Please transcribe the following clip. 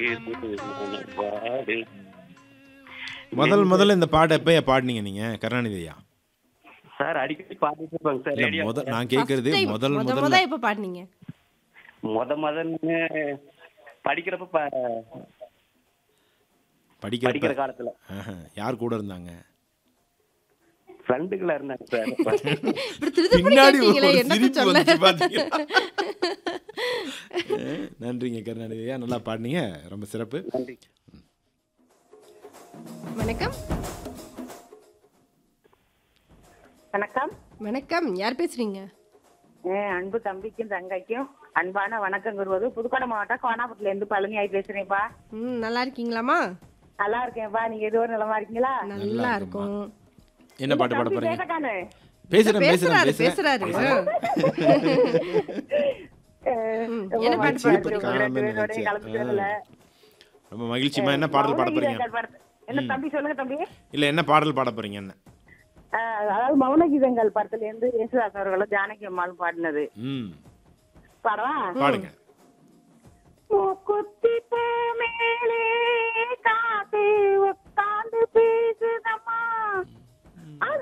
மனவாடு முதல் முதல்ல இந்த பாட்டை எப்ப பாடினீங்க நீங்க கருணாநிதி ஐயா சார் அடிக்கடி பாத்துட்டு இருப்பாங்க சார் இல்ல ரேடியோ முத நான் கேக்குறது First time, முதல் முத முதல்ல முத எப்ப பாடுனீங்க முத முதல்ல படிக்கிறப்ப ப- படிக்கிற படிக்கிறப்ப காலத்துல ஆஹா, யார் கூட இருந்தாங்க ஃப்ரெண்டுகளா இருந்தாங்க சார் இப்படி திருப்பி பின்னாடி கேட்டீங்களே ஒரு என்னத்த சிரிப்பு சொல்ல வந்துச்சு பாத்தீங்களா? அஹ், நன்றிங்க கருணாநிதி ஐயா நல்லா பாடினீங்க ரொம்ப சிறப்பு நன்றி வணக்கம் வணக்கம் வணக்கம் யார் பேசுறீங்க என் அன்பு தம்பிக்கும் தங்கைக்கும் அன்பான வணக்கம் கூறுவது புதுக்கோட்டை மாவட்டம் கோணாபுரத்துல இருந்து பழனி ஆகி பேசுறேன்ப்பா ம் நல்லா இருக்கீங்களாமா நல்லா இருக்கேன்ப்பா நீங்க எதுவும் நலமா இருக்கீங்களா நல்லா இருக்கும் என்ன பாட்டு பாட தம்பி போறீங்க கேட்டக்கானு பேசுறேன் பேசுறேன் பேசுறாரு பேசுறேன் பேசுறாரு ம், என்ன பாட்டு சரி, பாட பத்தி போறீங்க காணாம நினைச்சேன். கலந்துக்கிறதுல ரொம்ப மகிழ்ச்சிமா என்ன பாடல் பாட போறீங்க மௌனகீதங்கள் பாடு- என்ன தம்பி சொல்லுங்க தம்பி இல்ல என்ன பாடல் பாட போறீங்க என்ன அஹ், அதாவது மௌனகீதங்கள் படத்துல இருந்து யேசுதாஸ் அவர்களும் ஜானகி அம்மாளும் பாடினது ம் பாடவா பாடுங்க மூக்குத்தி பூ மேல